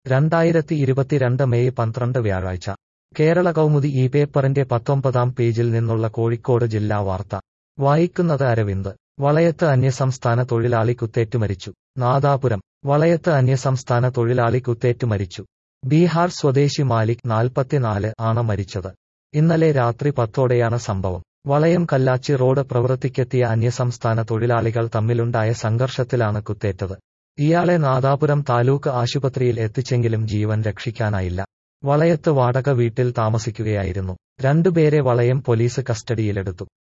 രണ്ടായിരത്തി ഇരുപത്തിരണ്ട് മെയ് പന്ത്രണ്ട് വ്യാഴാഴ്ച കേരള കൗമുദി ഈ പേപ്പറിന്റെ പത്തൊമ്പതാം പേജിൽ നിന്നുള്ള കോഴിക്കോട് ജില്ലാ വാർത്ത വായിക്കുന്നത് അരവിന്ദ് വളയത്ത് അന്യസംസ്ഥാന തൊഴിലാളി കുത്തേറ്റു മരിച്ചു നാദാപുരം വളയത്ത് അന്യസംസ്ഥാന തൊഴിലാളി കുത്തേറ്റു മരിച്ചു ബീഹാർ സ്വദേശി മാലിക് നാൽപ്പത്തിനാല് ആണ് മരിച്ചത് ഇന്നലെ രാത്രി പത്തോടെയാണ് സംഭവം വളയം കല്ലാച്ചി റോഡ് പ്രവൃത്തിക്കെത്തിയ അന്യസംസ്ഥാന തൊഴിലാളികൾ തമ്മിലുണ്ടായ സംഘർഷത്തിലാണ് കുത്തേറ്റത് ഇയാളെ നാദാപുരം താലൂക്ക് ആശുപത്രിയിൽ എത്തിച്ചെങ്കിലും ജീവൻ രക്ഷിക്കാനായില്ല വളയത്ത് വാടക വീട്ടിൽ താമസിക്കുകയായിരുന്നു രണ്ടുപേരെ വളയം പോലീസ് കസ്റ്റഡിയിലെടുത്തു